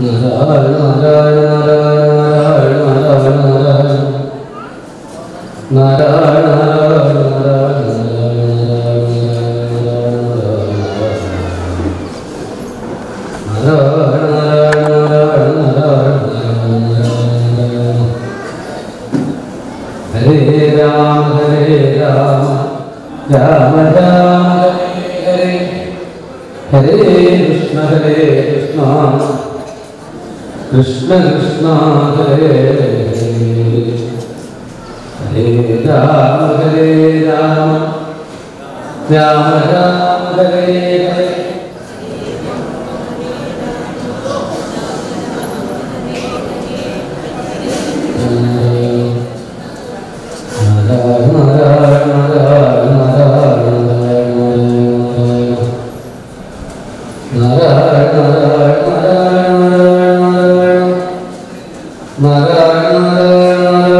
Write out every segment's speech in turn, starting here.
നാരായണ നാരായണ നാരായണ നാരായണ നാരായണ ഹരേ രാമ ഹരേ രാമ രാമ രാമ ഹരേ ഹരേ കൃഷ്ണ ഹരേ കൃഷ്ണ കൃഷ്ണ കൃഷ്ണ ഹരേ ഹരേ രാമ ഹരേ രാമ രാമ രാമ ഹരേ ഹരേ നാരായണ നാരായണ നാരായണ നാരായണ നാരായണ നാരായണ നാരായണ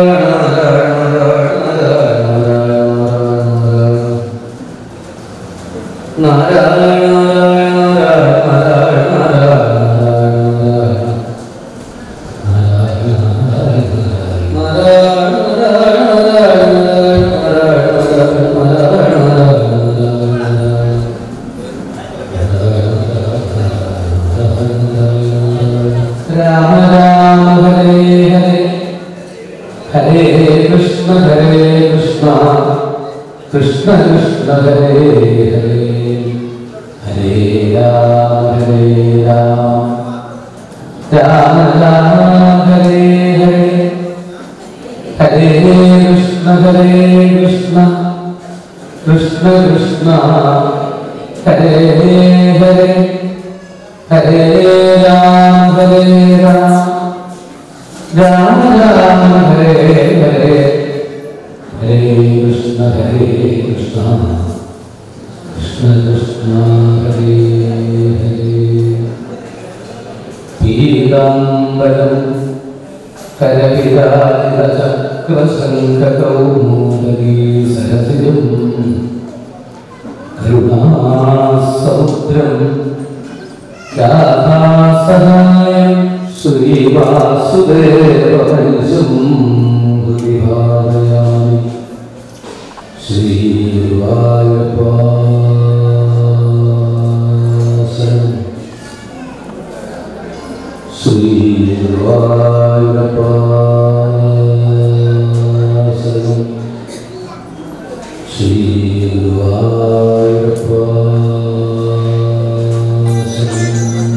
രാമ രാമ ഹരേ ഹരേ ഹരേ കൃഷ്ണ ഹരേ കൃഷ്ണ കൃഷ്ണ കൃഷ്ണ ഹരേ ഹരേ ഹരേ രാമ ഹരേ രാമ രാമ രാമ ഹരേ ഹരേ ഹരേ കൃഷ്ണ ഹരേ കൃഷ്ണ കൃഷ്ണ കൃഷ്ണ ഹരേ ഹരേ ഹരേ രാമ ഹരേ രാമ രാമ രാമ ഹരേ ഹരേ ഹരേ കൃഷ്ണ ഹരേ കൃഷ്ണ കൃഷ്ണ കൃഷ്ണ ഹരേ ഹരേ പീതാംബരം കരവിരാജചക്രസംഘകൗമുദീ സരസിജം കരുണാസമുദ്രം രാധാസഹായം ശ്രീവാസുദേവവംശം ഹൃദിഭാവയാമി ശ്രീവായപാസനം ശ്രീവായപാസനം ശ്രീവായപാസനം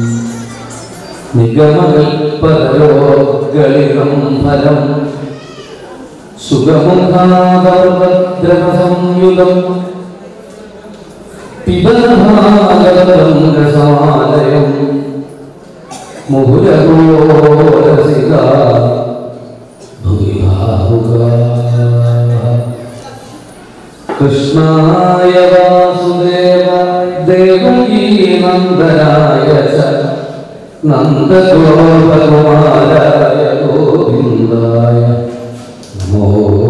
നിഗമകൽപ്പതരോഗളികം ഫലം സുഗമുഖാദർഭദ്രമസംയുഗം പിബലമാലം രസമാലയം മുഹുരഗോരസിക കൃഷ്ണായ വാസുദേവ ദേവകീ നന്ദനായ ച നന്ദഗോപകുമാരായ ഗോവിന്ദായ നമോ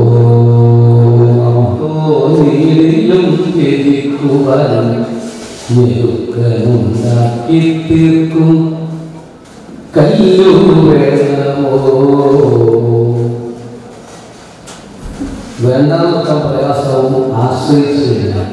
നമോ നീരിലും തിരിക്കുവാൻ ഞെരുക്കനുണ്ടാക്കി തീർക്കും കല്ലു വേണമോ വേണ്ടാന്ന് വെക്കാൻ പ്രയാസവും ആശ്രയിച്ചു കഴിഞ്ഞാൽ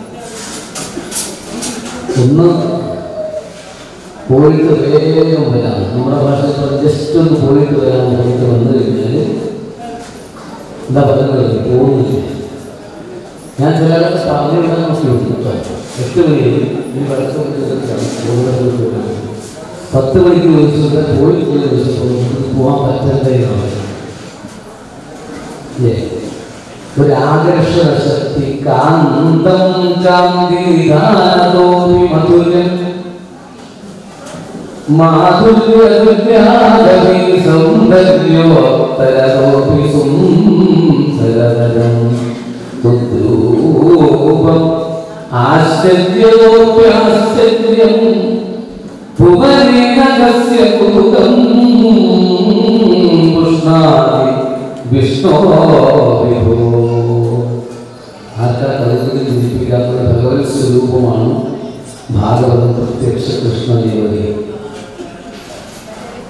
ഒന്ന് പോയിട്ട് വേഗം വരാം നമ്മുടെ ഭാഷയിൽ ജസ്റ്റ് ഒന്ന് പോയിട്ട് വരാൻ പോയിട്ട് വന്നു കഴിഞ്ഞാൽ എന്താ പറയുന്നത് പോകുന്നില്ല ഞാൻ ചില പറഞ്ഞു വിടാൻ ശ്രമിക്കും എട്ട് മണിയിൽ ഈ വടക്ക് മണിക്ക് പത്ത് മണിക്ക് വിളിച്ചിട്ട് പോയിട്ട് വിളിച്ചപ്പോൾ പോകാൻ പറ്റണ്ടേ ഒരു ആകർഷണ ശക്തി കാന്തം കാന്തിദാനതോപി മധുരം മാധുര്യവിദ്യാധി സൗന്ദര്യോത്തരതോപി സുന്ദരതരം ഉദ്രൂപം ആശ്ചര്യോപ്യാശ്ചര്യം ഭുവനേനകസ്യ കുതുകം കൃഷ്ണാതി വിഷ്ണോ വിഭോ ആർക്കാ കവിതയിൽ ചിന്തിപ്പിക്കാത്ത ഭഗവത് സ്വരൂപമാണ് ഭാഗവതം പ്രത്യക്ഷ കൃഷ്ണദേവതയെ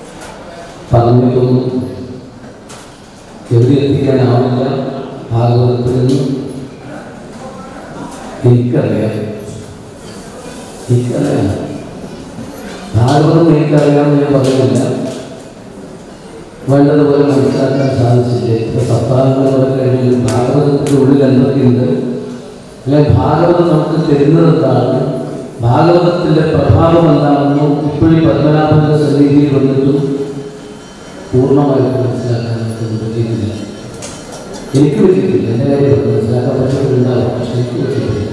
പറഞ്ഞിട്ടൊന്നും എവിടെ എത്തിക്കാനാവില്ല ഭാഗവതത്തിൽ നിന്ന് എനിക്കറിയാം എനിക്കറിയാം ഭാഗവതം എനിക്കറിയാമെന്ന് ഞാൻ പറയുന്നില്ല വേണ്ടതുപോലെ മനസ്സിലാക്കാൻ സാധിച്ചില്ലേ ഇപ്പൊ സപ്താഹങ്ങൾ കഴിഞ്ഞാൽ ഭാഗവതത്തിൻ്റെ ഉള്ളിൽ എന്തൊക്കെയുണ്ട് അല്ലെങ്കിൽ ഭാഗവതം നമുക്ക് തരുന്നത് എന്താണ് ഭാഗവതത്തിൻ്റെ പ്രഭാവം എന്താണെന്നും ഇപ്പോഴും പത്മനാഭന്റെ സന്നിധിയിൽ വന്നിട്ടും പൂർണ്ണമായിട്ട് മനസ്സിലാക്കാൻ നമുക്ക് പറ്റിയിട്ടില്ല എനിക്ക് പറ്റിയിട്ടില്ല എൻ്റെ കാര്യം മനസ്സിലാക്കാൻ പറ്റിയിട്ടുണ്ടാവും പക്ഷെ എനിക്ക് പറ്റിയിട്ടില്ല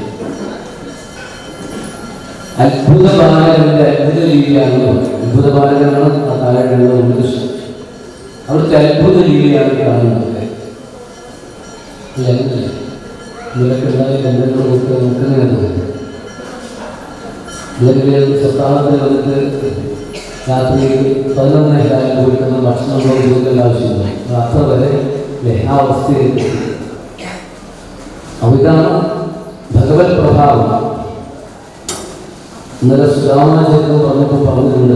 അത്ഭുത ബാലകന്റെ അത്ഭുത രീതിയാണ് അത്ഭുത ബാലകനാണ് ആ താഴെയുള്ള ഉദ്ദേശം അവിടുത്തെ അത്ഭുത രീതിയാണ് കാണുന്നത് നിലക്കുണ്ടായ എന്തെങ്കിലും നമുക്ക് നോക്കുന്നതാണ് അല്ലെങ്കിൽ സപ്താഹത്തിൽ വന്നിട്ട് രാത്രി പതിനൊന്നേ കാലം കൊടുക്കുന്ന ഭക്ഷണം കൊടുക്കേണ്ട ആവശ്യമില്ല അത്ര വരെ അല്ലേ ആ അവസ്ഥയിൽ അപ്പൊ ഇതാണ് ഭഗവത് പ്രഭാവം ഇന്നലെ സുരാമാചര്യം പറഞ്ഞപ്പോൾ പറഞ്ഞിട്ടുണ്ട്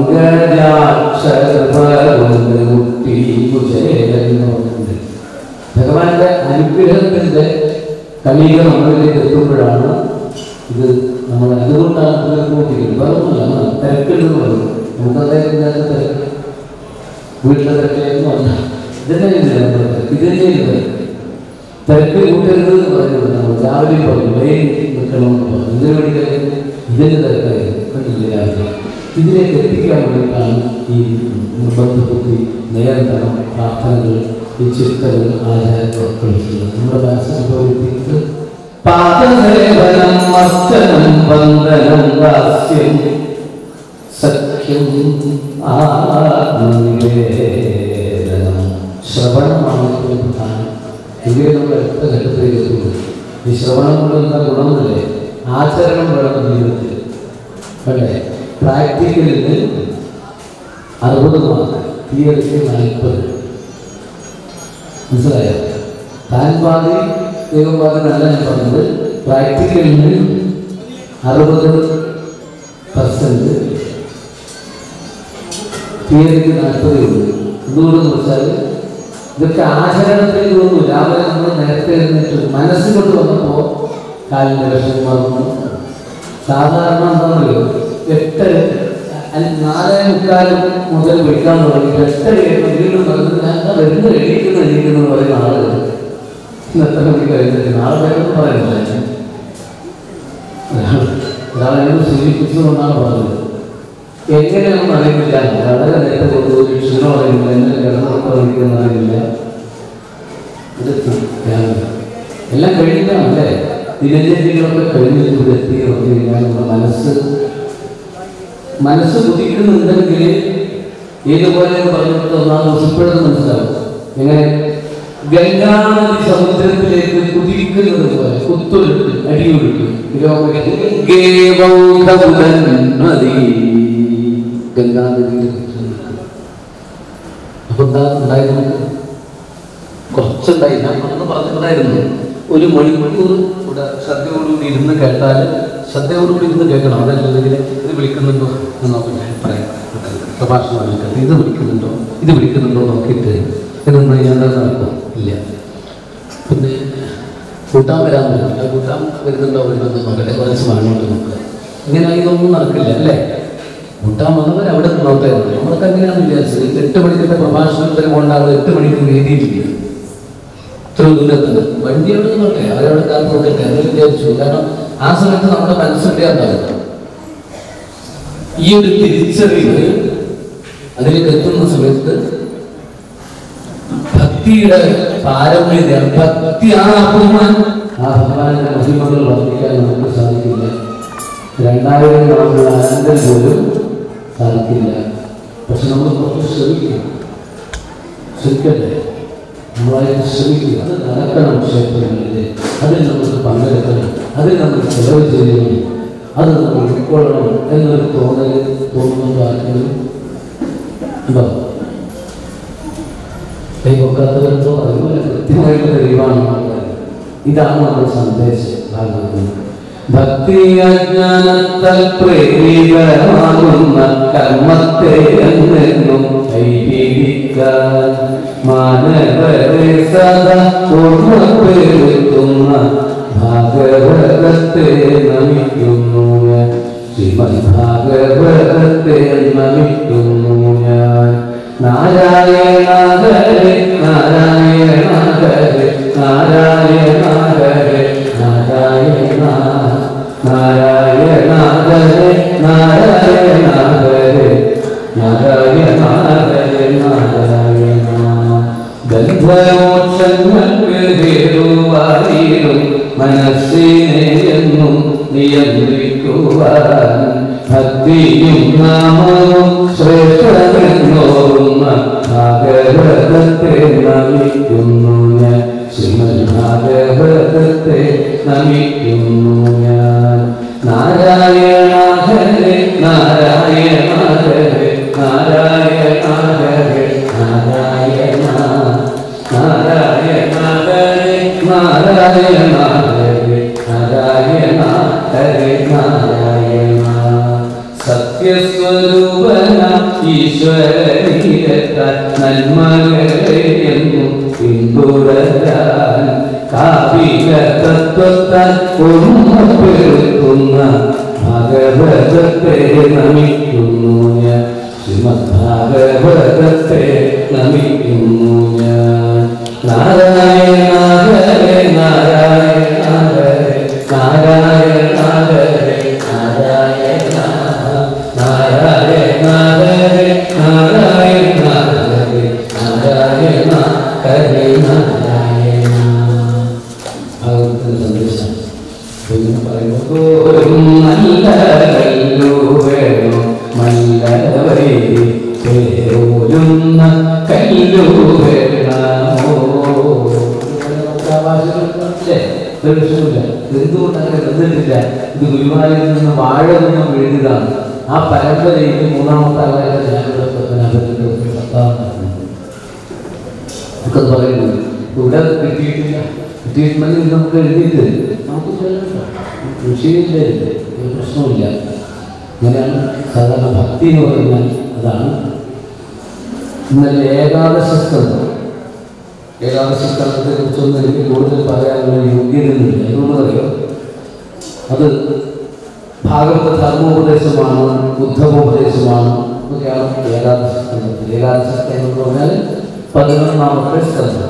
പങ്കജാക്ഷരമുട്ടി എന്ന് പറഞ്ഞിട്ടുണ്ട് ഭഗവാന്റെ അനുഗ്രഹത്തിന്റെ കണിക നമ്മളിലേക്ക് എത്തുമ്പോഴാണ് ഇത് നമ്മൾ അതുകൊണ്ടാണ് പുനർപ്രവർത്തിക്കുന്നത് വേറൊന്നുമില്ല തിരക്കുണ്ടെന്ന് പറയും നമുക്കതായത് തിരക്ക് വീട്ടിലെ തിരക്കിലേക്ക് വന്ന ഇതന്നെ ഇല്ല നമ്മുടെ തിരക്ക് ഇതന്നെ ഇല്ല തിരക്ക് കൂട്ടരുത് എന്ന് പറയുന്നത് നമ്മൾ രാവിലെ പറഞ്ഞു വെയിൽ നിൽക്കണമെന്ന് പറഞ്ഞു ഇതിനു വേണ്ടി കഴിയുന്നത് ഇതിൻ്റെ തിരക്കായിരുന്നു കണ്ടില്ലേ രാവിലെ ഇതിലേക്ക് എത്തിക്കാൻ വേണ്ടിയിട്ടാണ് ഈ നിർബന്ധ ബുദ്ധി നിയന്ത്രണം പ്രാർത്ഥനകൾ ഈ ചിന്തകൾ ആചാരങ്ങളൊക്കെ ഉള്ളത് നമ്മുടെ മനസ്സിൽ പാദസേവനം അർച്ചനം വന്ദനം ദാസ്യം സഖ്യം ആത്മനിവേദനം ശ്രവണമാണ് ഏറ്റവും പ്രധാനം എങ്കിലേ നമ്മൾ അടുത്ത ഘട്ടത്തിലേക്ക് എത്തുള്ളൂ ഈ ശ്രവണം കൊണ്ട് എന്താ ഗുണമെന്നില്ലേ ആചരണം വേണം ജീവിതത്തിൽ അല്ലേ പ്രാക്ടിക്കലിന് അറുപത് മാർക്ക് തിയറിക്ക് നാൽപ്പത് മനസ്സിലായോ താൻ പാതി ദൈവം പാതി നല്ല ഞാൻ പറഞ്ഞത് പ്രാക്ടിക്കലിന് അറുപത് പെർസെൻറ്റ് തിയറിക്ക് നാൽപ്പതേ ഉള്ളൂ എന്തുകൊണ്ടെന്ന് വെച്ചാൽ ഇതൊക്കെ ആചരണത്തിൽ ഒന്നും രാവിലെ നമ്മൾ നേരത്തെ എഴുന്നേറ്റ് മനസ്സുകൊണ്ട് വന്നപ്പോൾ കാലിൻ്റെ വിഷം മറന്നു സാധാരണ എന്താണെന്നല്ലോ എട്ട് അല്ല, നാലേ മുക്കാലും മുതൽ വിളിക്കാൻ തുടങ്ങി എട്ട് കഴിയുമ്പോൾ വീണ്ടും പറഞ്ഞു ഞാൻ എന്താ വരുന്നു എണീക്കുന്നു എണീക്കുന്നു എന്ന് പറയുന്ന ആളുകൾ ഇന്നത്തെ മണിക്ക് കഴിഞ്ഞിട്ട് നാളെ വേണമെന്ന് പറയുന്നില്ല ഒരാളെ എന്നോട് സൂചിപ്പിച്ചു എന്നാണ് പറഞ്ഞത് എങ്ങനെയൊന്നും അറിയില്ല വളരെ നേരത്തെ കൊണ്ടുപോയി ക്ഷീണം അറിയില്ല എന്നെ കിടന്നൊക്കെ അറിയിക്കുന്ന അറിയില്ല ഇത് ഞാൻ എല്ലാം കഴിഞ്ഞാണല്ലേ ദിനചര്യകളൊക്കെ കഴിഞ്ഞിട്ട് ഇവിടെ എത്തി വന്നു കഴിഞ്ഞാൽ നമ്മുടെ മനസ്സ് മനസ്സ് കുതിക്കുന്നുണ്ടെങ്കിൽ ഏതുപോലെ പറഞ്ഞിട്ട് ഒന്നാം ദിവസം ഇപ്പോഴത് മനസ്സിലാവും എങ്ങനെ ഗംഗാനദി സമുദ്രത്തിലേക്ക് കുതിക്കുന്നത് പോലെ കുത്തൊഴുക്ക് അടിയൊഴുക്ക് നദി ഗംഗാനദിയിൽ കുത്തൊഴുക്ക് അപ്പൊ എന്താ ഉണ്ടായത് നമുക്ക് കുറച്ചുണ്ടായി ഞാൻ ഒന്ന് പറഞ്ഞിട്ടുണ്ടായിരുന്നു ഒരു മണിക്കൂർ ഇവിടെ ശ്രദ്ധയോടുകൂടി ഇരുന്ന് കേട്ടാൽ ശ്രദ്ധയോടുകൂടി ഇരുന്ന് കേൾക്കണം അതല്ലെങ്കിൽ ഇത് വിളിക്കുന്നുണ്ടോ എന്ന് നോക്കട്ടെ പറയാം പ്രഭാഷണം വിളിക്കട്ടെ ഇത് വിളിക്കുന്നുണ്ടോ ഇത് വിളിക്കുന്നുണ്ടോ നോക്കിയിട്ട് ഇതൊന്നും ഞാൻ നടക്കും ഇല്ല പിന്നെ കൂട്ടാൻ വരാൻ പറ്റില്ല കൂട്ടാൻ വരുന്നുണ്ടോ വരുന്നുണ്ടോ നോക്കട്ടെ കുറച്ച് വാങ്ങോട്ട് നോക്കുക ഇങ്ങനെ ഇതൊന്നും നടക്കില്ല അല്ലേ കൂട്ടാൻ വന്നവർ അവിടെ നിന്നോട്ടെ നമ്മളൊക്കെ അങ്ങനെയാണ് വിചാരിച്ചത് എട്ട് മണിക്കത്തെ പ്രഭാഷണത്തിന് കൊണ്ടാണ് എട്ട് മണിക്ക് വേദിയിലില്ല ഇത്ര ദൂരത്തിന് വണ്ടി അവിടെ നിന്നോട്ടെ അവരവിടെ കാത്ത് നോക്കട്ടെ എന്ന് വിചാരിച്ചു കാരണം ആ സമയത്ത് നമ്മുടെ മനസ്സിന്റെ ഉണ്ടാവുക ഈ ഒരു തിരിച്ചറിവ് അതിലേക്ക് എത്തുന്ന സമയത്ത് ഭക്തിയുടെ പാരമ്പര്യം ഭക്തിയാണ് അപ്പുറമാണ് ആ ഭഗവാന്റെ മഹിമകൾ വർദ്ധിക്കാൻ നമുക്ക് സാധിക്കില്ല രണ്ടായിരം നാളുള്ള അനന്തം പോലും സാധിക്കില്ല പക്ഷെ നമ്മൾ കുറച്ച് ശ്രമിക്കും ശ്രമിക്കട്ടെ നമ്മളായിട്ട് ശ്രമിക്കുക അത് നടക്കണം ക്ഷേത്രങ്ങളിൽ അതിൽ നമുക്ക് പങ്കെടുക്കണം അതിൽ നമ്മൾ ചെലവ് ചെയ്യണം അത് നമ്മൾ ഉൾക്കൊള്ളണം എന്നൊരു തോന്നൽ തോന്നുന്നത് ആർക്കെങ്കിലും ഉണ്ടോ കൈകൊക്കാത്തവരുണ്ടോ അതുപോലെ കൃത്യമായിട്ട് തെളിവാണ് ആൾക്കാർ. ഇതാണ് നമ്മുടെ സന്ദേശം ഭാഗവതം ഭക്തി അജ്ഞാനത്താൽ പ്രേരിതമാകുന്ന കർമ്മത്തെ എന്നെന്നും കൈപിടിക്കാൻ മാനവരെ സദാ ഓർമ്മപ്പെടുത്തുന്ന ഭാഗവതത്തെ നമിക്കുന്നു ഞാൻ ശ്രീമദ് ഭാഗവതത്തെ നമിക്കുന്നു ഞാൻ നാരായണ ഹരേ നാരായണ ഹരേ നാരായണ ഹരേ നാരായണ നാരായണ ഹരേ നാരായണ ഹരേ നാരായണ ഹരേ നാരായണ ബന്ധമോക്ഷങ്ങൾക്ക് ഹേതുവായിരും മനസ്സിനെ എന്നും നിയന്ത്രിക്കുവാൻ ഭക്തിയും നാമവും ശ്രേഷ്ഠമെന്നോർമ്മ ഭാഗവതത്തെ നമിക്കുന്നു ഞാൻ ശ്രീമദ് ഭാഗവതത്തെ നമിക്കുന്നു ഞാൻ നാരായണ ഹരേ നാരായണ ഹരേ നാരായണ ഹരേ നാരായണ നാരായണ ഹരേ നാരായണ ഹരേ നാരായണ ഹരേ നാരായണ സത്യസ്വരൂപന ഈശ്വരീരത്താൽ നന്മകളെ എന്നും പിന്തുടരാൻ കാവിക തത്വത്താൽ ഓർമ്മപ്പെടുത്തുന്ന ഭഗവതത്തെ നമിക്കുന്നു ഞാൻ ശ്രീമദ് ഭാഗവതത്തെ നമിക്കുന്നു ഞാൻ നാരായണ ഹരേ നാരായണ ഹരേ നാരായണ ഹരേ നാരായണ നാരായണ ഹരേ നാരായണ ഹരേ നാരായണ ഹരേ നാരായണ ഭഗവത്തിന്റെ സന്ദേശം ഇങ്ങനെ പറയുമ്പോൾ ഒരു നല്ല കല്ലു വേണം മല്ലവരെ പേരൂരുന്ന കല്ലു വേണമോ പ്രശ്നമില്ല എന്തുകൊണ്ട് അങ്ങനെ ബന്ധത്തില്ല ഇത് ഗുരുവായൂരിൽ നിന്ന് വാഴ നിന്നും എഴുതിയതാണ് ആ പരമ്പരയിൽ മൂന്നാമത്തെ ആളായിട്ട് ഞാനിവിടെ പത്മനാഭത്തിന്റെ ഒരു ഭർത്താവാണ് നമുക്കത് പറയുന്നത് ഇവിടെ കിട്ടിയിട്ടില്ല കിട്ടിയിട്ടുണ്ടെങ്കിൽ നമുക്ക് എഴുതിയിട്ട് നമുക്ക് ചെല്ലണ്ട വിഷയമില്ല ഇത്. ഒരു പ്രശ്നമില്ല അങ്ങനെയാണ് സാധാരണ ഭക്തി എന്ന് പറഞ്ഞാൽ അതാണ് ഇന്നലെ ഏകാദശ സ്കന്ധം ഏകാദശ സ്കന്ധത്തെ കുറിച്ചൊന്നും എനിക്ക് കൂടുതൽ പറയാനുള്ള യോഗ്യതയൊന്നുമില്ല എന്തുകൊണ്ട് അറിയോ അത് ഭാഗവത ധർമ്മോപദേശമാണ് ബുദ്ധമോപദേശമാണ് എന്നൊക്കെയാണ് ഏകാദശ സ്കന്ധത്തിൽ ഏകാദശ സ്കന്ധം എന്ന് പറഞ്ഞാൽ പതിനൊന്നാമത്തെ സ്കന്ധം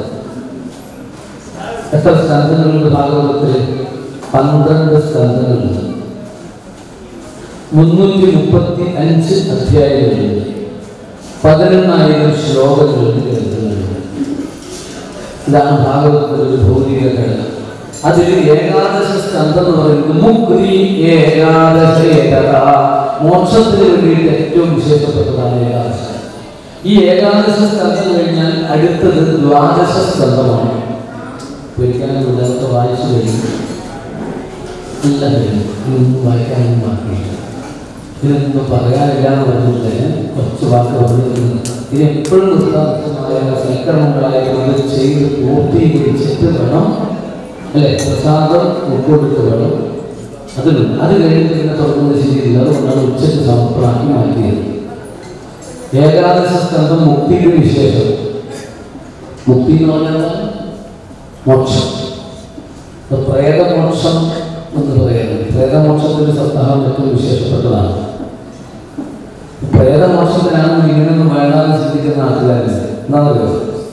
എത്ര സ്കന്ധങ്ങളുണ്ട് ഭാഗവതത്തിൽ പന്ത്രണ്ട് സ്കന്ധങ്ങളുണ്ട് മുന്നൂറ്റി മുപ്പത്തി അഞ്ച് അധ്യായങ്ങളുണ്ട് പതിനെണ്ണായിരം ശ്ലോകങ്ങളുണ്ട് ഗ്രന്ഥങ്ങളുണ്ട് ഇതാണ് ഭാഗവതത്തിൻ്റെ ഒരു ഭൗതിക ഘടന അതിൽ ഏകാദശ സ്കന്ധം എന്ന് പറയുന്നത് മുക്തി ഏകാദശ ഏകത മോക്ഷത്തിന് വേണ്ടിയിട്ട് ഏറ്റവും വിശേഷപ്പെട്ടതാണ് ഏകാദശ ഈ ഏകാദശ സ്കന്ധം കഴിഞ്ഞാൽ അടുത്തത് ദ്വാദശ സ്കന്ധമാണ് ഒരിക്കലും ഇതൊക്കെ വായിച്ചു കഴിഞ്ഞു നല്ല കഴിഞ്ഞു ഇതൊന്നും വായിക്കാനൊന്നും ബാക്കിയില്ല ഇതിനൊന്നും പറയാനില്ല എന്ന് പറഞ്ഞിട്ട് കുറച്ച് വാക്ക് പറഞ്ഞിരുന്നു ഇത് എപ്പോഴും ഉത്സാഹമായ സൽക്കർമ്മങ്ങളായ ഇത് ചെയ്ത് പൂർത്തീകരിച്ചിട്ട് വേണം അല്ലെ പ്രസാദം ഉൾക്കൊണ്ടിട്ട് വേണം അതിലും അത് കഴിഞ്ഞിട്ട് പിന്നെ തുറക്കുന്നത് ശരിയില്ല അതുകൊണ്ടാണ് ഉച്ചയ്ക്ക് സമർപ്പണമാക്കി മാറ്റിയത് ഏകാദശ സ്കന്ധം മുക്തിക്ക് വിശേഷം മുക്തി എന്ന് പറഞ്ഞാൽ മോക്ഷം ഇപ്പൊ പ്രേതമോക്ഷം എന്ന് പറയുന്നത് പ്രേതമോക്ഷത്തിന്റെ സപ്താഹം ഏറ്റവും വിശേഷപ്പെട്ടതാണ് പ്രേതമോക്ഷത്തിനാണ് ഇങ്ങനെയൊന്നും വേണ്ടാന്ന് ചിന്തിക്കുന്ന ആൾക്കാരുണ്ട് എന്താ പറയുക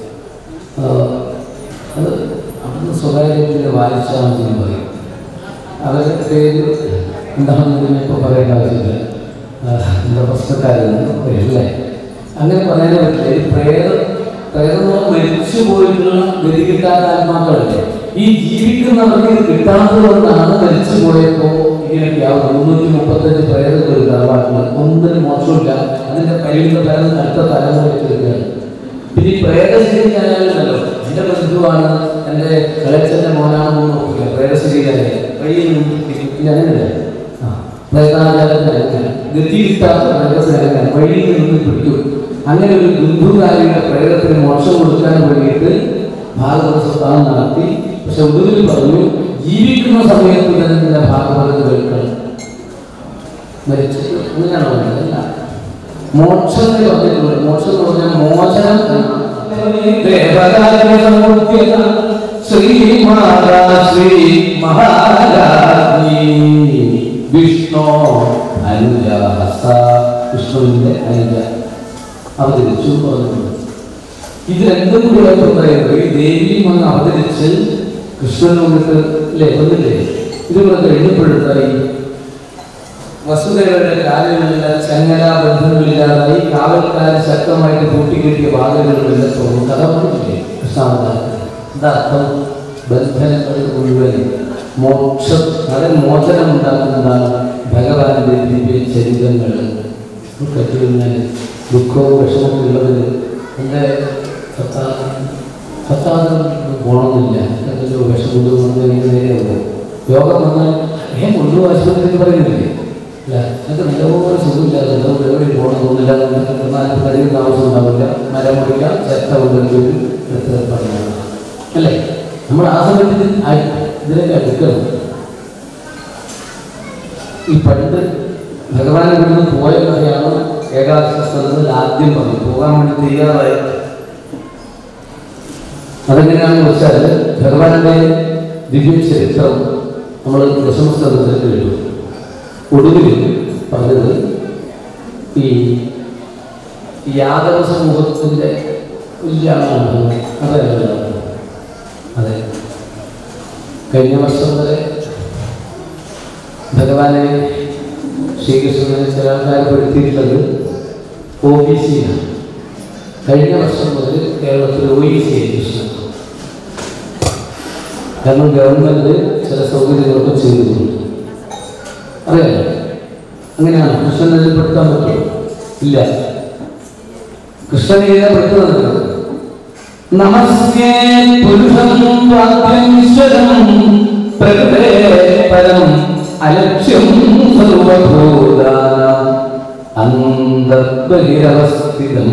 അത് അവിടുന്ന് സ്വകാര്യത്തിൽ വായിച്ചാൽ മതി എന്ന് പറയും അവരുടെ പേര് എന്താണെന്ന് ഇപ്പോൾ പറയേണ്ട ആവശ്യമില്ല ആ, എന്താ പ്രശ്നക്കാരെന്ന് പറയല്ലേ അങ്ങനെ പറയാനേ പറ്റില്ല ഈ പ്രേതം പ്രേതം മരിച്ചു പോയിട്ടുള്ള ഗതികിട്ടാത്ത ആത്മാക്കളല്ലേ ഈ ജീവിക്കുന്നവർക്ക് ഇത് കിട്ടാത്തത് കൊണ്ടാണ് മരിച്ചു പോയപ്പോൾ ഇങ്ങനെയൊക്കെയാവും മുന്നൂറ്റി മുപ്പത്തഞ്ച് പ്രേതങ്ങൾ ഉണ്ടാവാറുണ്ട് ഒന്നിനും മോശമില്ല അതിന്റെ പരിമിത ഫലം അടുത്ത തലമുറയ്ക്ക് എടുക്കുകയാണ് പിന്നെ ഈ പ്രേതശരീരായാലുണ്ടല്ലോ എന്റെ ബന്ധുവാണ് എന്റെ ഇളച്ചന്റെ മോനാണെന്ന് നോക്കില്ല പ്രേതശരീരായ വഴിയിൽ നിന്ന് പിന്നെ അങ്ങനെയല്ലേ ആ പ്രേതാചാരത്തിന് അങ്ങനെ ഗതി കിട്ടാത്ത പ്രേതത്തിന് അങ്ങനെ വഴിയിൽ നിന്ന് പിടിക്കും അങ്ങനെ ഒരു ബന്ധുകാരിയുടെ പ്രേതത്തിന് മോക്ഷം കൊടുക്കാൻ വേണ്ടിയിട്ട് ഭാഗവത സ്വഭാവം നടത്തി പക്ഷെ ഒടുവിൽ പറഞ്ഞു ജീവിക്കുന്ന സമയത്ത് തന്നെ നിന്റെ ഭാഗവത കേൾക്കണം മരിച്ചിട്ട് അങ്ങനെയാണോ പറഞ്ഞത്? അല്ല മോക്ഷം എന്ന് പറഞ്ഞിട്ടുണ്ട് മോക്ഷം മോക്ഷം എന്ന് പറഞ്ഞാൽ മോചനം ദേവകാര്യമൂർത്തിയ ശ്രീമാതാ ശ്രീ മഹാരാജ്ഞി വിഷ്ണു അനുജ ഹസ്ത വിഷ്ണുവിന്റെ അനുജ അവതരിച്ചു പറഞ്ഞിട്ടുണ്ട് ഇത് രണ്ടും കൂടി ആയിട്ട് പറയുന്നത് ഈ ദേവിയും അങ്ങ് അവതരിച്ച് കൃഷ്ണനോട് അല്ലേ ഒന്നില്ലേ ഇത് കൂടെ കഴിഞ്ഞപ്പോഴത്തായി വസുദേവരുടെ കാലുകളില്ല ചങ്ങല ബന്ധങ്ങളില്ലാതായി കാവൽക്കാരൻ ശക്തമായിട്ട് കൂട്ടിക്കെട്ടിയ വാതിലുകളില്ല തോന്നും കഥ പറഞ്ഞില്ലേ കൃഷ്ണാവതാരം എന്താ അർത്ഥം ബന്ധനങ്ങൾ മുഴുവൻ മോക്ഷം അതിന് മോചനം ഉണ്ടാക്കുന്നതാണ് ഭഗവാന്റെ ദിവ്യ ചരിതങ്ങൾ കഴിഞ്ഞാൽ ദുഃഖവും വിഷമവും ഉള്ളവര് എൻ്റെ ഭർത്താവ് പോകണമെന്നില്ല എന്തെങ്കിലും വിഷമം വന്നു നേരെയുള്ളൂ രോഗം വന്നാൽ ഏ കൊണ്ടു ആശുപത്രിയിൽ പറയുന്നില്ലേ അല്ല എനിക്ക് നല്ലപോലെ സുഖമില്ലാതെ നമുക്ക് എവിടെ പോകണമെന്നില്ല നമുക്ക് കഴിയുന്ന ആവശ്യം ഉണ്ടാവില്ല മരം മുറിക്കാം ചെത്ത കൊണ്ടുവരും എടുത്ത് പറഞ്ഞു അല്ലേ നമ്മൾ ആ സമയത്ത് ആ- ഇതിനൊക്കെ എടുക്കണം ഈ പണ്ട് ഭഗവാൻ ഇവിടുന്ന് പോയ കഥയാണ് ഏകാദശത്തിൽ ആദ്യം പറഞ്ഞു പോകാൻ വേണ്ടി തയ്യാറായി അതെങ്ങനെയാണെന്ന് വെച്ചാൽ ഭഗവാന്റെ ദിവ്യ ചരിത്രം നമ്മൾ ദശമസ്തകത്തിൽ കേട്ടു ഒടുവിൽ പറഞ്ഞത് ഈ യാദവ സമൂഹത്തിൻ്റെ വലിയ ആളാണ് അതല്ല അതെ കഴിഞ്ഞ വർഷം വരെ ഭഗവാനെ ശ്രീകൃഷ്ണനെ ചില ആൾക്കാർ പെടുത്തിയിട്ടുള്ളത് ഒ ബി സിയാണ് കഴിഞ്ഞ വർഷം മുതൽ കേരളത്തിൽ ഒ ഇ സി കൃഷ്ണൻ കാരണം ഗവൺമെന്റ് ചില സൗകര്യങ്ങളൊക്കെ ചെയ്തിട്ടുണ്ട് അറിയാലോ അങ്ങനെയാണ് കൃഷ്ണനെ ഇതിൽ പെടുത്താൻ പറ്റുമോ ഇല്ല കൃഷ്ണനെ ഇതിനെ പെടുത്തുന്നത് നമസ്യേ പുരുഷം വാക്യമീശ്വരം പ്രകൃതേ പരം അലക്ഷ്യം സർവഭൂതാനാം അന്തർബഹിരവസ്ഥിതം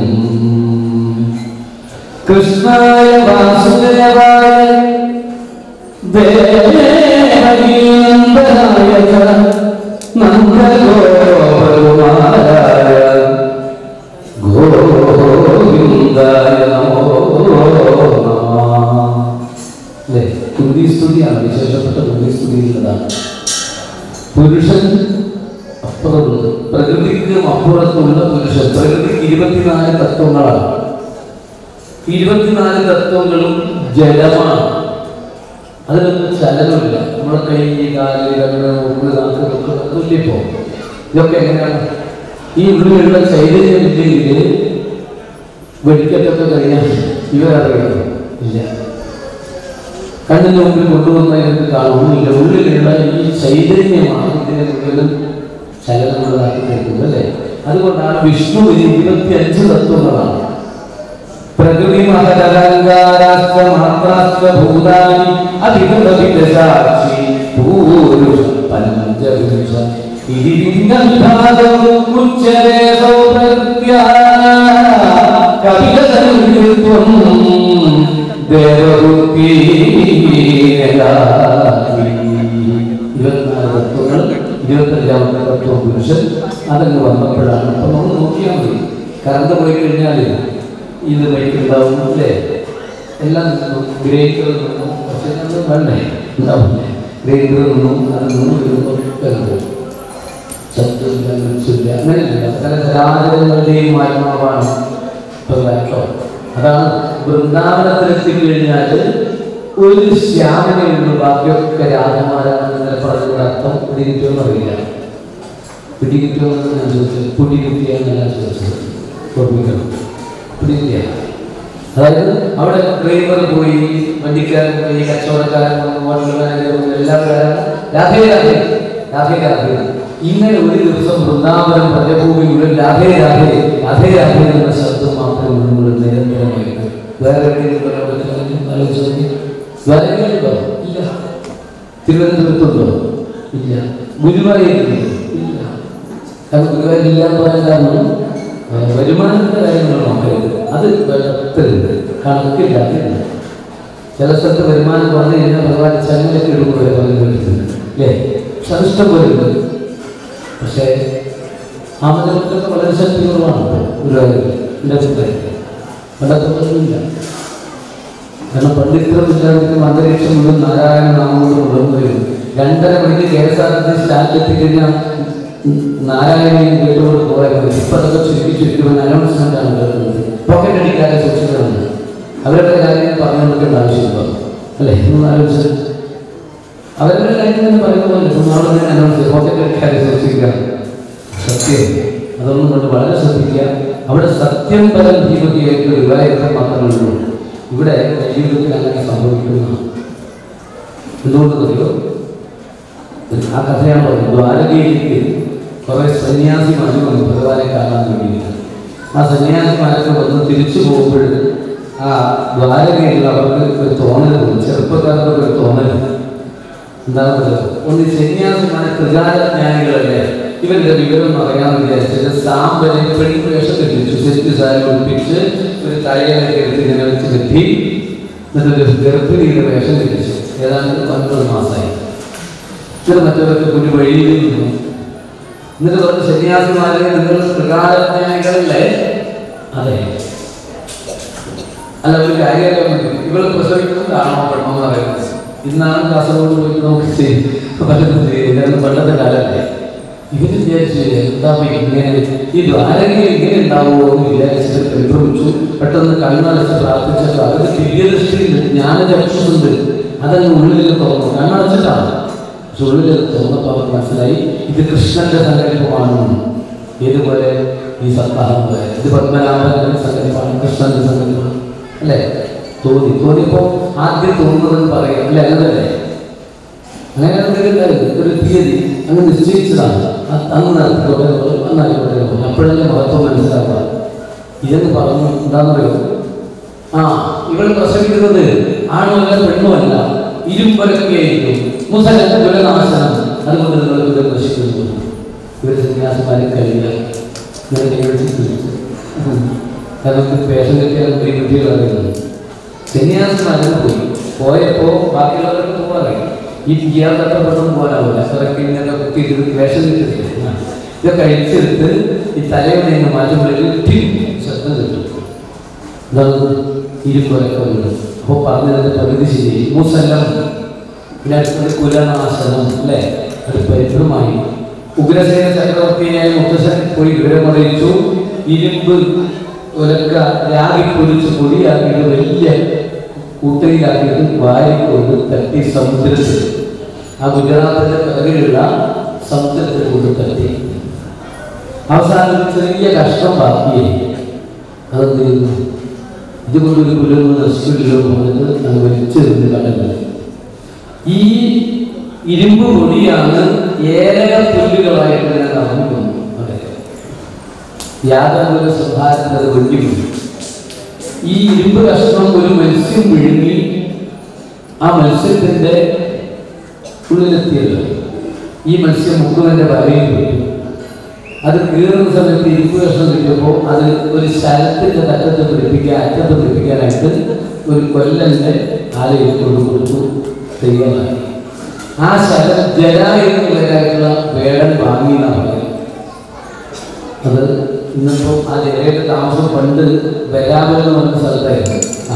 കൃഷ്ണായ വാസുദേവായ ദേവകീനന്ദനായ നന്ദഗോപകുമാരായ ഗോവിന്ദായ നമോ നമഃ അല്ലേ കുന്തി സ്തുതിയാണ് വിശേഷപ്പെട്ട കുന്തി സ്തുതിയിലുള്ളതാണ് പുരുഷൻ അപ്പുറമുണ്ട് പ്രകൃതിക്കും അപ്പുറത്തുള്ള പുരുഷൻ പ്രകൃതിക്ക് ഇരുപത്തിനാല് തത്വങ്ങളാണ് ഇരുപത്തിനാല് തത്വങ്ങളും ജലമാണ് അതിലൊന്നും ചലനമില്ല നമ്മുടെ കൈ കാല് കണ്ണ് മൂക്ക് നാക്ക് ഒക്കെ തുല്യപ്പോ ഇതൊക്കെ എങ്ങനെയാണ് ഈ ഉള്ളിലുള്ള ചൈതന്യം ഇല്ലെങ്കിൽ വെടിക്കെട്ടൊക്കെ കഴിഞ്ഞാൽ ഇവരറിയാം ഇല്ല കണ്ണിന് മുമ്പിൽ കൊണ്ടുവന്ന എനിക്ക് കാണുന്നില്ല ഉള്ളിലുള്ള ഈ ചൈതന്യമാണ് ഇതിനെ മുഴുവൻ ചലനമുള്ളതാക്കി തീർക്കുന്നത് അല്ലേ അതുകൊണ്ടാണ് വിഷ്ണുവിന് ഇരുപത്തി അഞ്ച് തത്വങ്ങളാണ് പ്രകൃതി മഹതരംഗാരാഷ്ട്ര മാത്രാഷ്ട്ര ഭൂതാനി അധികൃതസാക്ഷി പൂരുഷ പഞ്ചവിംശ ഇതിലിംഗം ഉച്ചരേ സൗപ്രത്യ കവിതം ദേവബുദ്ധി ഇരുപത്തിനാല് തത്വങ്ങൾ ഇരുപത്തഞ്ചാമത്തെ തത്വം പുരുഷൻ അതങ്ങ് വന്നപ്പോഴാണ് അപ്പൊ നമ്മൾ നോക്കിയാൽ മതി കറണ്ട് പോയി കഴിഞ്ഞാൽ ഇത് വൈക്കുണ്ടാവും അല്ലേ എല്ലാം ഗ്രേക്കറിൽ നിന്നും പക്ഷേ അത് വേണ്ടേ ഉണ്ടാവില്ലേ ഗ്രേക്കറിൽ നിന്നും അതിൽ നിന്നും വരുമ്പോൾ വരുമ്പോൾ ശത്രുവില്ല മനുഷ്യരില്ല അങ്ങനെയല്ല പല ജലാചരങ്ങളുടെയും ആത്മാവാണ് കേട്ടോ അതാണ് വൃന്ദാവനത്തിലെത്തി കഴിഞ്ഞാൽ ഒരു ശ്യാമനയുള്ളൂ ബാക്കിയൊക്കെ രാജമാരാണെന്ന് ഇന്നലെ പറഞ്ഞതിന്റെ അർത്ഥം പിടികിട്ടുമെന്ന് അറിയില്ല പിടികിട്ടുമെന്ന് ഞാൻ ചോദിച്ചത് പിടികിട്ടിയാണ് ഞാൻ ചോദിച്ചത് ഓർമ്മിക്കണം പിടികിട്ടിയ അതായത് അവിടെ ഡ്രൈവർ പോയി വണ്ടിക്കാരൻ പോയി കച്ചവടക്കാരൻ വന്നു ഹോട്ടലുകാരൻ വന്നു എല്ലാവരും രാധേ രാധേ രാധേ രാധേ ഇങ്ങനെ ഒരു ദിവസം വൃന്ദാവനം പ്രജഭൂമി മുഴുവൻ രാധേ രാധേ രാധേ രാധേ എന്ന ശബ്ദം മാത്രമേ ഉള്ളൂ നിരന്തരമായിട്ട് വേറെ എവിടെയെങ്കിലും ലോകത്തിൽ ആലോചിച്ച് നോക്കി വേറെ എവിടെയുണ്ടോ ഇല്ല തിരുവനന്തപുരത്തുണ്ടോ ഇല്ല ഗുരുവായൂരില്ലേ ഇല്ല കാരണം ഗുരുവായൂർ ഇല്ലാന്ന് പറയാൻ കാരണം ആ, വരുമാനത്തിന്റെ കാര്യങ്ങൾ നോക്കരുത് അത് വെളുത്തരുത് കണക്കില്ലാതില്ല ചില സ്ഥലത്ത് വരുമാനം കുറഞ്ഞു കഴിഞ്ഞാൽ ഭഗവാൻ ചങ്ങലൊക്കെ ഇടുമ്പോൾ വരെ പറഞ്ഞു വരുന്നുണ്ട് അല്ലേ പക്ഷെ അത് ഇഷ്ടം പോലെ ഉണ്ട് പക്ഷേ ആമജലത്തൊക്കെ വളരെ ശക്തി കുറവാണ് ഗുരുവായൂർ എൻ്റെ അഭിപ്രായത്തിൽ പണ്ടത്തൊന്നുമില്ല കാരണം പണ്ഡിത്രമില്ലാതെ അന്തരീക്ഷം മുഴുവൻ നാരായണ നാമം കൊണ്ട് ഉണർന്നു വരും രണ്ടര മണിക്ക് K S R T C stand എത്തിക്കഴിഞ്ഞാൽ നാരായണയും കേട്ടുകൊണ്ട് പോയാൽ മതി ഇപ്പം അതൊക്കെ ചുരുക്കി ചുരുക്കുമ്പോൾ അനൗൺസ്മെന്റ് ആണ് കേൾക്കുന്നത് പോക്കറ്റ് അടിക്കാതെ സൂക്ഷിക്കണം അവരുടെ കാര്യം പറഞ്ഞു കൊടുക്കേണ്ട ആവശ്യമില്ല അല്ലേ ഒന്ന് ആലോചിച്ചത് അവരുടെ കാര്യം തന്നെ പറയുന്ന പോലെ ഇപ്പം നാളെ തന്നെ അനൗൺസ് ചെയ്യും പോക്കറ്റ് അടിക്കാതെ സൂക്ഷിക്കുക സത്യം അതൊന്നും കൊണ്ട് വളരെ ശ്രദ്ധിക്കുക അവിടെ സത്യം പരം ജീവിതത്തിലേക്ക് വിവാഹം മാത്രമേ ഉള്ളൂ ഇവിടെ ജീവിതത്തിൽ അങ്ങനെ സംഭവിക്കുന്നു എന്തുകൊണ്ട് അറിയോ ആ കഥയാണ് പറയുന്നത് ദ്വാരകയിലേക്ക് കുറെ സന്യാസിമാർ വന്നു ഭഗവാനെ കാണാൻ വേണ്ടിയിട്ട് ആ സന്യാസിമാരൊക്കെ വന്ന് തിരിച്ചു പോകുമ്പോൾ ആ ദ്വാരകയിൽ അവർക്ക് ഒരു തോന്നൽ തോന്നി ചെറുപ്പക്കാർക്ക് ഒരു തോന്നൽ എന്താണെന്നത് ഒന്ന് ഈ സന്യാസിമാരെ ത്രികാലജ്ഞാനികളല്ലേ ഇവരുടെ വിവരം അറിയാമെന്ന് വിചാരിച്ചത് സാമ്പനെ പെൺവേഷം കെട്ടിച്ചു ശരിക്കും സാരി ഒളിപ്പിച്ച് ഒരു തലയിലൊക്കെ എടുത്ത് ഇങ്ങനെ വെച്ച് കെട്ടി എന്നിട്ട് ഗർഭിണിയുടെ വേഷം കെട്ടിച്ചു ഏതാണ്ട് ഒൻപത് മാസമായി എന്നിട്ട് മറ്റവരൊക്കെ കുഞ്ഞു വഴിയിൽ നിന്നു എന്നിട്ട് പറഞ്ഞ സന്യാസിമാരെ നിങ്ങൾ ത്രികാലജ്ഞാനികളല്ലേ അതെ അല്ല ഒരു കാര്യമല്ല മതി ഇവൾ പ്രസവിക്കുന്നതാണോ പെണ്ണോ എന്ന് പറയുന്നത് ഇന്നാണ് കാസർഗോഡ് പോയിട്ട് നമുക്ക് ചെയ്യും പലതും ചെയ്യും പണ്ടത്തെ കാലല്ലേ ഇവര് വിചാരിച്ചു എന്താ ഇപ്പൊ ഇങ്ങനെ ഈ ദ്വാരകയിൽ ഇങ്ങനെ ഉണ്ടാവുമോ എന്ന് വിചാരിച്ചിട്ട് പരിഭ്രമിച്ചു പെട്ടെന്ന് കണ്ണടച്ച് പ്രാർത്ഥിച്ചപ്പോൾ അവർക്ക് ദിവ്യദൃഷ്ടിയിൽ ജ്ഞാനചക്ഷുണ്ട് അതങ്ങ് ഉള്ളിൽ തുറന്നു കണ്ണടച്ചിട്ടാണ് പക്ഷെ ഉള്ളിൽ തുറന്നപ്പോൾ അവർക്ക് മനസ്സിലായി ഇത് കൃഷ്ണന്റെ സങ്കല്പമാണ് ഏതുപോലെ ഈ സപ്താഹം പോലെ ഇത് പത്മനാഭന്റെ സങ്കല്പമാണ് കൃഷ്ണന്റെ സങ്കല്പമാണ് അല്ലേ തോന്നി തോന്നിയപ്പോ ആദ്യം തോന്നുന്നതെന്ന് പറയാം അല്ലേ അങ്ങനല്ലേ അങ്ങനെ എന്തെങ്കിലും ഒരു തീയതി അങ്ങ് നിശ്ചയിച്ചതാണ് അ- അന്ന് നടത്തിക്കോട്ടെ അന്നായിക്കോട്ടെ അപ്പോഴല്ലേ മഹത്വം മനസ്സിലാവുക ഇതെന്ന് പറഞ്ഞു എന്താണെന്നറിയോ ആ ഇവൾ പ്രസവിക്കുന്നത് ആണുമല്ല പെണ്ണുമല്ല ഇരുമ്പരക്കുകയായിരിക്കും മുസലത്ത് കുലനാശനം അതുകൊണ്ട് നിങ്ങൾ ഇവിടെ പ്രശ്നിക്കുന്നു ഇവർ സന്യാസിമാരെ കഴിയുക ഇങ്ങനെ കൈവച്ച് കാരണം പേഷൻ കിട്ടിയാൽ ഈ കുട്ടികൾ അറിയുന്നത് സന്യാസിമാരും പോയി പോയപ്പോ ബാക്കിയുള്ളവർക്ക് പോകാറില്ല ഈ ചെയ്യാത്തൊക്കെ പെട്ടെന്ന് പോകാനാവില്ല അവരൊക്കെ ഇങ്ങനെ കുത്തിയിട്ട് വേഷം കിട്ടില്ല ഇതൊക്കെ അഴിച്ചെടുത്ത് ഈ തലയിൽ നിന്ന് മാറ്റുമ്പോഴേക്കും ടിം ശബ്ദം കിട്ടും എന്താണ് ഇരുമ്പൊലൊക്കെ വീണ് അപ്പോൾ പറഞ്ഞതിന്റെ പകുതി ശരി മുസല്ലം പിന്നെ അടുത്തത് കുലനാശനം അല്ലേ അത് പരിഭ്രമായി ഉഗ്രസേന ചക്രവർത്തിയായ മുത്തശ്ശൻ പോയി വിവരമറിയിച്ചു ഇരുമ്പ് ഒലക്ക രാഗി പൊടിച്ച് പൊടിയാക്കിയിട്ട് വലിയ കൂട്ടയിലാക്കിയിട്ട് വാരിക്കൊണ്ട് തട്ടി സമുദ്രത്തിൽ ആ ഗുജറാത്തിന്റെ പിറകിലുള്ള സമുദ്രത്തിൽ കൊണ്ട് തട്ടി അവസാനം ഒരു ചെറിയ കഷ്ണം ബാക്കിയായി അതെന്ത് ചെയ്യുന്നു ഇതുകൊണ്ടൊരു പുലർന്ന് നശിക്കില്ലല്ലോ പറഞ്ഞിട്ട് അത് വലിച്ചെറിഞ്ഞ് കടലിൽ ഈ ഇരുമ്പ് പൊടിയാണ് ഏലക പുല്ലുകളായിട്ട് ഞാൻ അറിഞ്ഞു അതെ യാതൊരു സ്വഭാവത്തിൽ അത് വെട്ടിപ്പോയി ഈ ഇരുമ്പ് കഷ്ണം ഒരു മത്സ്യം വിഴുങ്ങി ആ മത്സ്യത്തിന്റെ ഉള്ളിലെത്തിയല്ലോ ഈ മത്സ്യം മുക്കുവന്റെ വലയിൽ പോയി അത് കീറുന്ന സമയത്ത് ഇരുമ്പ് കഷ്ണം കിട്ടിയപ്പോൾ അത് ഒരു ശരത്തിന്റെ തട്ടത്ത് പിടിപ്പിക്കാൻ അറ്റത്ത് പിടിപ്പിക്കാനായിട്ട് ഒരു കൊല്ലന്റെ ആലയിൽ കൊണ്ട് കൊടുത്തു തയ്യാറായി ആ ശരം ജല എന്നുള്ളതായിട്ടുള്ള വേടൻ വാങ്ങി എന്നാണ് പറയുന്നത് അത് ഇന്നിപ്പോൾ ആ ജലയുടെ താമസം പണ്ട് വരാമൽ എന്ന് പറഞ്ഞ സ്ഥലത്തായിരുന്നു ആ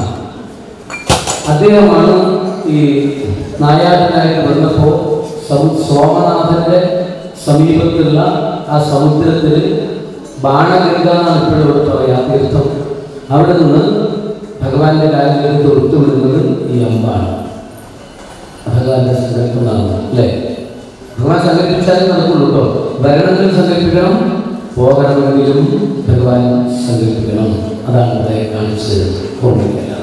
അദ്ദേഹമാണ് ഈ നായാട്ടിനായിട്ട് വന്നപ്പോൾ സം- സോമനാഥന്റെ സമീപത്തുള്ള ആ സമുദ്രത്തിൽ ബാണഗംഗ എന്നാണ് ഇപ്പോഴും ഇവിടെ പറയാം തീർത്ഥം അവിടെ നിന്ന് ഭഗവാന്റെ കാര്യത്തിൽ തൊടുത്തു വിടുന്നത് ഈ അമ്പാണ് ഭഗവാന്റെ സങ്കല്പമാണ് അല്ലേ ഭഗവാൻ സങ്കല്പിച്ചാലേ നടക്കുള്ളൂ കേട്ടോ വരണമെങ്കിലും സങ്കല്പിക്കണം പോകണമെങ്കിലും ഭഗവാൻ സങ്കല്പിക്കണം അതാണ് ഇവിടെ കാണിച്ചത് ഓർമ്മിക്കുക